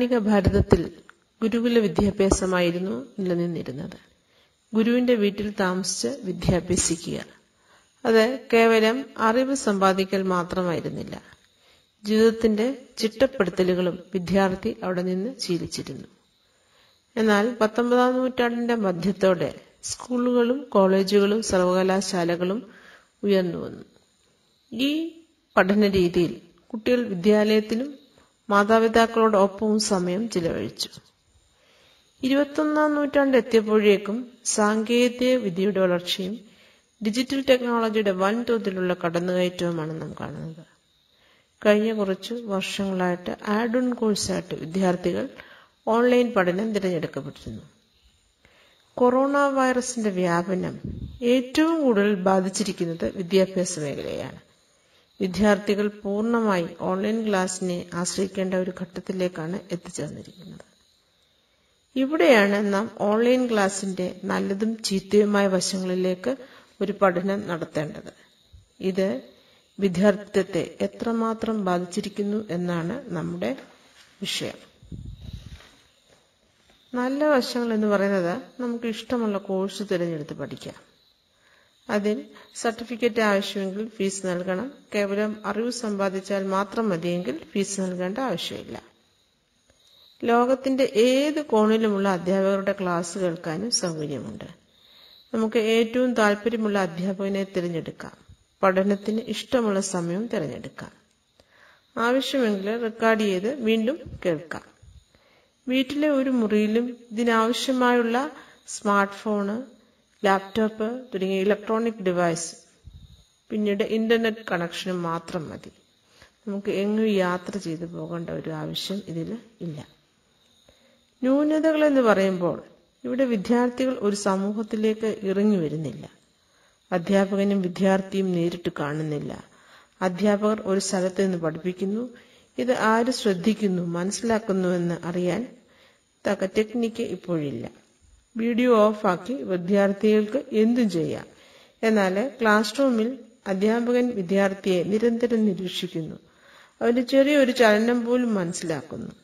പൗരാണിക ഭാരതത്തിൽ ഗുരുകുല വിദ്യാഭ്യാസമായിരുന്നു നിലനിന്നിരുന്നത് ഗുരുവിന്റെ വീട്ടിൽ താമസിച്ച് വിദ്യാഭ്യസിക്കുക അത് കേവലം അറിവ് സമ്പാദിക്കൽ മാത്രമായിരുന്നില്ല ജീവിതത്തിന്റെ ചിട്ടപ്പെടുത്തലുകളും വിദ്യാർത്ഥി അവിടെ നിന്ന് ശീലിച്ചിരുന്നു എന്നാൽ പത്തൊമ്പതാം നൂറ്റാണ്ടിന്റെ മധ്യത്തോടെ സ്കൂളുകളും കോളേജുകളും സർവകലാശാലകളും ഉയർന്നു വന്നു ഈ പഠന രീതിയിൽ കുട്ടികൾ വിദ്യാലയത്തിലും മാതാപിതാക്കളോടൊപ്പവും സമയം ചിലവഴിച്ചു ഇരുപത്തൊന്നാം നൂറ്റാണ്ട് എത്തിയപ്പോഴേക്കും സാങ്കേതിക വിദ്യയുടെ വളർച്ചയും ഡിജിറ്റൽ ടെക്നോളജിയുടെ വൻതോതിലുള്ള കടന്നുകയറ്റവുമാണ് നാം കാണുന്നത് കഴിഞ്ഞ കുറച്ച് വർഷങ്ങളായിട്ട് ആഡ് ഓൺ കോഴ്സായിട്ട് വിദ്യാർത്ഥികൾ ഓൺലൈൻ പഠനം തിരഞ്ഞെടുക്കപ്പെട്ടിരുന്നു കൊറോണ വൈറസിന്റെ വ്യാപനം ഏറ്റവും കൂടുതൽ ബാധിച്ചിരിക്കുന്നത് വിദ്യാഭ്യാസ മേഖലയാണ് വിദ്യാർത്ഥികൾ പൂർണ്ണമായി ഓൺലൈൻ ക്ലാസ്സിനെ ആശ്രയിക്കേണ്ട ഒരു ഘട്ടത്തിലേക്കാണ് എത്തിച്ചേർന്നിരിക്കുന്നത് ഇവിടെയാണ് നാം ഓൺലൈൻ ക്ലാസിന്റെ നല്ലതും ചീത്തയുമായ വശങ്ങളിലേക്ക് ഒരു പഠനം നടത്തേണ്ടത് ഇത് വിദ്യാർത്ഥിത്വത്തെ എത്രമാത്രം ബാധിച്ചിരിക്കുന്നു എന്നാണ് നമ്മുടെ വിഷയം നല്ല വശങ്ങൾ എന്ന് പറയുന്നത് നമുക്ക് ഇഷ്ടമുള്ള കോഴ്സ് തിരഞ്ഞെടുത്ത് പഠിക്കാം അതിൽ സർട്ടിഫിക്കറ്റ് ആവശ്യമെങ്കിൽ ഫീസ് നൽകണം കേവലം അറിവ് സമ്പാദിച്ചാൽ മാത്രം മതിയെങ്കിൽ ഫീസ് നൽകേണ്ട ആവശ്യമില്ല ലോകത്തിന്റെ ഏത് കോണിലുമുള്ള അധ്യാപകരുടെ ക്ലാസ് കേൾക്കാനും സൗകര്യമുണ്ട് നമുക്ക് ഏറ്റവും താല്പര്യമുള്ള അധ്യാപകനെ തിരഞ്ഞെടുക്കാം പഠനത്തിന് ഇഷ്ടമുള്ള സമയം തിരഞ്ഞെടുക്കാം ആവശ്യമെങ്കിൽ റെക്കോർഡ് ചെയ്ത് വീണ്ടും കേൾക്കാം വീട്ടിലെ ഒരു മുറിയിലും ഇതിനാവശ്യമായുള്ള സ്മാർട്ട് ഫോണ് ലാപ്ടോപ്പ് തുടങ്ങിയ ഇലക്ട്രോണിക് ഡിവൈസ് പിന്നീട് ഇന്റർനെറ്റ് കണക്ഷനും മാത്രം മതി നമുക്ക് എങ്ങും യാത്ര ചെയ്തു പോകേണ്ട ഒരു ആവശ്യം ഇതിൽ ഇല്ല ന്യൂനതകൾ എന്ന് പറയുമ്പോൾ ഇവിടെ വിദ്യാർത്ഥികൾ ഒരു സമൂഹത്തിലേക്ക് ഇറങ്ങി വരുന്നില്ല അധ്യാപകനും വിദ്യാർത്ഥിയും നേരിട്ട് കാണുന്നില്ല അധ്യാപകർ ഒരു സ്ഥലത്ത് നിന്ന് പഠിപ്പിക്കുന്നു ഇത് ആര് ശ്രദ്ധിക്കുന്നു മനസ്സിലാക്കുന്നുവെന്ന് അറിയാൻ തക്ക ടെക്നിക്ക് ഇപ്പോഴില്ല വീഡിയോ ഓഫാക്കി വിദ്യാർത്ഥികൾക്ക് എന്തും ചെയ്യാം എന്നാൽ ക്ലാസ് റൂമിൽ അധ്യാപകൻ വിദ്യാർത്ഥിയെ നിരന്തരം നിരീക്ഷിക്കുന്നു അവന്റെ ചെറിയൊരു ചലനം പോലും മനസ്സിലാക്കുന്നു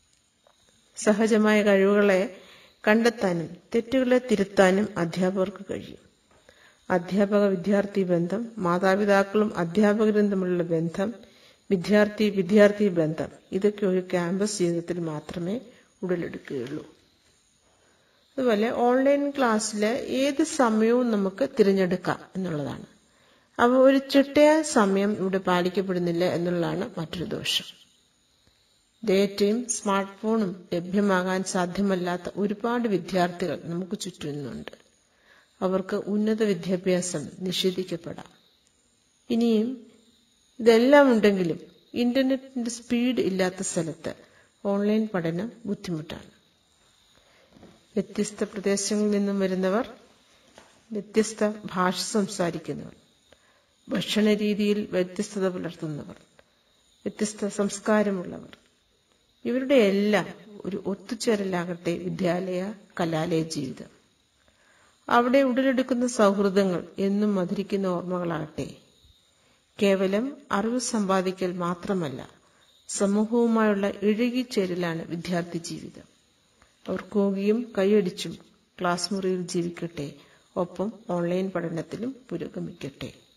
സഹജമായ കഴിവുകളെ കണ്ടെത്താനും തെറ്റുകളെ തിരുത്താനും അധ്യാപകർക്ക് കഴിയും അധ്യാപക വിദ്യാർത്ഥി ബന്ധം മാതാപിതാക്കളും അധ്യാപകരും തമ്മിലുള്ള ബന്ധം വിദ്യാർത്ഥി വിദ്യാർത്ഥി ബന്ധം ഇതൊക്കെ ഒരു ക്യാമ്പസ് ജീവിതത്തിൽ മാത്രമേ ഉടലെടുക്കുകയുള്ളൂ അതുപോലെ ഓൺലൈൻ ക്ലാസ്സിൽ ഏത് സമയവും നമുക്ക് തിരഞ്ഞെടുക്കാം എന്നുള്ളതാണ് അപ്പോൾ ഒരു ചിട്ടയായ സമയം ഇവിടെ പാലിക്കപ്പെടുന്നില്ല എന്നുള്ളതാണ് മറ്റൊരു ദോഷം ഡേറ്റയും സ്മാർട്ട് ഫോണും ലഭ്യമാകാൻ സാധ്യമല്ലാത്ത ഒരുപാട് വിദ്യാർത്ഥികൾ നമുക്ക് ചുറ്റുന്നുണ്ട് അവർക്ക് ഉന്നത വിദ്യാഭ്യാസം നിഷേധിക്കപ്പെടാം ഇനിയും ഇതെല്ലാം ഉണ്ടെങ്കിലും ഇന്റർനെറ്റിന്റെ സ്പീഡ് ഇല്ലാത്ത സ്ഥലത്ത് ഓൺലൈൻ പഠനം ബുദ്ധിമുട്ടാണ് വ്യത്യസ്ത പ്രദേശങ്ങളിൽ നിന്നും വരുന്നവർ വ്യത്യസ്ത ഭാഷ സംസാരിക്കുന്നവർ ഭക്ഷണ രീതിയിൽ വ്യത്യസ്തത പുലർത്തുന്നവർ വ്യത്യസ്ത സംസ്കാരമുള്ളവർ ഇവരുടെ എല്ലാം ഒരു ഒത്തുചേരലാകട്ടെ വിദ്യാലയ കലാലയ ജീവിതം അവിടെ ഉടലെടുക്കുന്ന സൗഹൃദങ്ങൾ എന്നും മധുരിക്കുന്ന ഓർമ്മകളാകട്ടെ കേവലം അറിവ് സമ്പാദിക്കൽ മാത്രമല്ല സമൂഹവുമായുള്ള ഇഴുകിച്ചേരലാണ് വിദ്യാർത്ഥി ജീവിതം അവർ കൂകിയും കൈയടിച്ചും ക്ലാസ് മുറിയിൽ ജീവിക്കട്ടെ ഒപ്പം ഓൺലൈൻ പഠനത്തിലും പുരോഗമിക്കട്ടെ